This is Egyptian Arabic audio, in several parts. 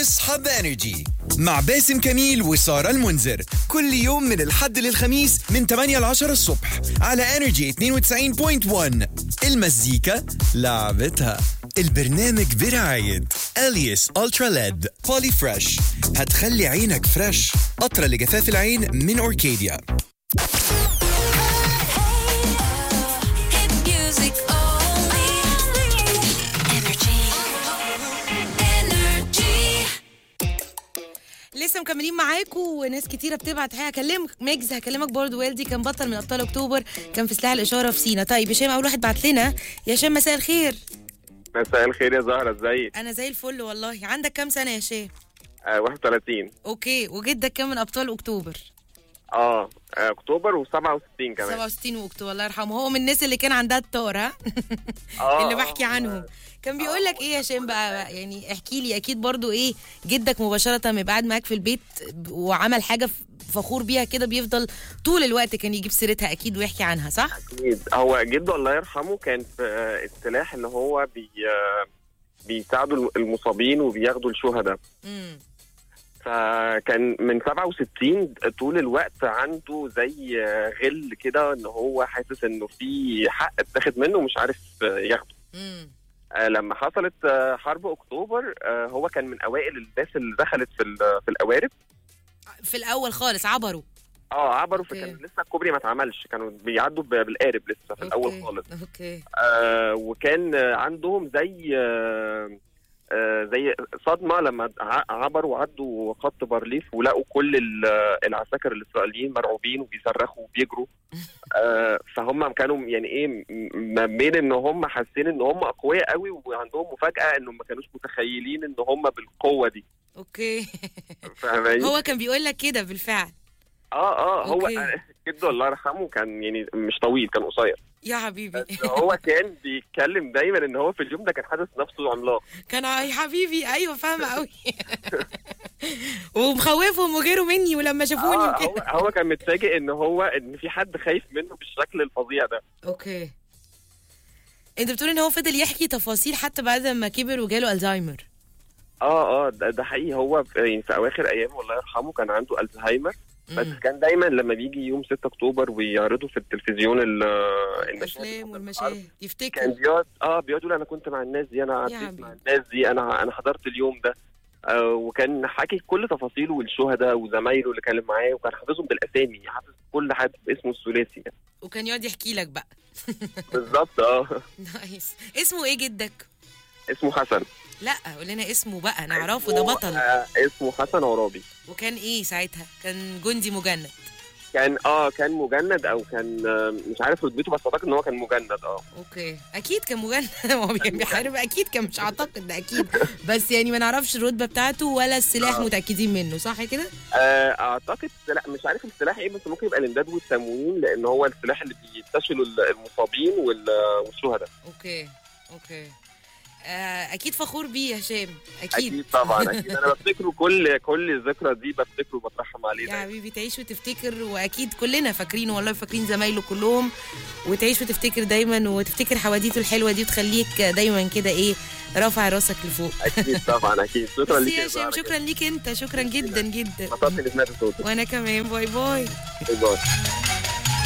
اصحى بانرجي مع باسم كميل وسارة المنذر كل يوم من الحد للخميس من 8 ل 10 الصبح على انرجي 92.1 المزيكا لعبتها البرنامج برعاية اليس الترا ليد بولي فريش هتخلي عينك فريش قطرة لجفاف العين من اوركيديا Hit music only. Energy. Energy. لسه مكملين معاكم وناس كتيره بتبعت حاجه هكلمك ميجز هكلمك برضه والدي كان بطل من ابطال اكتوبر كان في سلاح الاشاره في سينا طيب هشام اول واحد بعت لنا يا هشام مساء الخير مساء الخير يا زهرة ازيك؟ انا زي الفل والله عندك كام سنه يا هشام آه 31 اوكي وجدك كان من ابطال اكتوبر اه آه، اكتوبر و67 كمان 67 واكتوبر الله يرحمه هو من الناس اللي كان عندها الطار ها آه، اللي بحكي آه. عنهم كان بيقول لك ايه يا هشام بقى يعني احكي لي اكيد برضو ايه جدك مباشره لما يبقى قاعد معاك في البيت وعمل حاجه فخور بيها كده بيفضل طول الوقت كان يجيب سيرتها اكيد ويحكي عنها صح اكيد هو جده الله يرحمه كان في آه، السلاح اللي هو بي آه، بيساعدوا المصابين وبياخدوا الشهداء امم فكان من 67 طول الوقت عنده زي آه، غل كده ان هو حاسس انه في حق اتاخد منه ومش عارف آه، ياخده امم آه، لما حصلت آه، حرب اكتوبر آه، هو كان من اوائل الناس اللي دخلت في ال- في القوارب في الاول خالص عبروا اه عبروا أوكي. فكان لسه الكوبري ما اتعملش كانوا بيعدوا ب- بالقارب لسه في الاول أوكي. خالص اوكي آه وكان آه، عندهم زي آه آه زي صدمه لما ع- عبروا وعدوا خط بارليف ولقوا كل ال- العساكر الاسرائيليين مرعوبين وبيصرخوا وبيجروا آه فهم كانوا يعني ايه م- ما بين ان هم حاسين ان هم اقوياء قوي وعندهم مفاجاه انهم ما كانوش متخيلين ان هم بالقوه دي اوكي فاهماني؟ هو كان بيقول لك كده بالفعل اه اه هو أوكي. جده الله يرحمه كان يعني مش طويل كان قصير يا حبيبي بس هو كان بيتكلم دايما ان هو في اليوم ده كان حاسس نفسه عملاق كان يا حبيبي ايوه فاهمه قوي ومخوفهم وغيروا مني ولما شافوني آه هو وكده هو كان متفاجئ ان هو ان في حد خايف منه بالشكل الفظيع ده اوكي انت بتقول ان هو فضل يحكي تفاصيل حتى بعد ما كبر وجاله الزهايمر اه اه ده, ده حقيقي هو في, يعني في اواخر ايامه الله يرحمه كان عنده الزهايمر بس مم. كان دايما لما بيجي يوم 6 اكتوبر ويعرضوا في التلفزيون ال- المشاهد الافلام بتاعت والمشاهد كان يفتكر بيقعد اه بيقعد يقول انا كنت مع الناس دي انا يا عديت حبيبي. مع الناس دي انا انا حضرت اليوم ده آه وكان حاكي كل تفاصيله والشهداء وزمايله اللي كان معاه وكان حافظهم بالاسامي حافظ كل حد باسمه الثلاثي يعني. وكان يقعد يحكي لك بقى بالظبط اه نايس اسمه ايه جدك اسمه حسن لا قول لنا اسمه بقى نعرفه ده بطل آه اسمه حسن عرابي وكان ايه ساعتها كان جندي مجند كان اه كان مجند او كان آه مش عارف رتبته بس اعتقد ان هو كان مجند اه اوكي اكيد كان مجند هو بي- بيحارب اكيد كان مش اعتقد ده اكيد بس يعني ما نعرفش الرتبه بتاعته ولا السلاح آه. متاكدين منه صح كده آه، اعتقد لا مش عارف السلاح ايه بس ممكن يبقى الامداد والتموين لان هو السلاح اللي بيتصلوا المصابين وال- والشهداء اوكي اوكي آه اكيد فخور بيه يا هشام اكيد, اكيد طبعا اكيد انا بفتكره كل كل ذكرى دي بفتكره وبترحم عليه يا دايما. حبيبي تعيش وتفتكر واكيد كلنا فاكرينه والله فاكرين زمايله كلهم وتعيش وتفتكر دايما وتفتكر حواديته الحلوه دي وتخليك دايما كده ايه رافع راسك لفوق اكيد طبعا اكيد شكرا بس ليك يا يا هشام زهرة شكرا ليك انت شكرا جدا جدا انبسطت اني سمعت صوتك وانا كمان باي باي باي.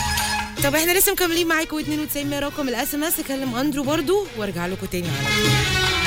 طب احنا لسه مكملين معاكم 92 رقم الاس ام اس اكلم اندرو برضو وارجع لكم تاني على طول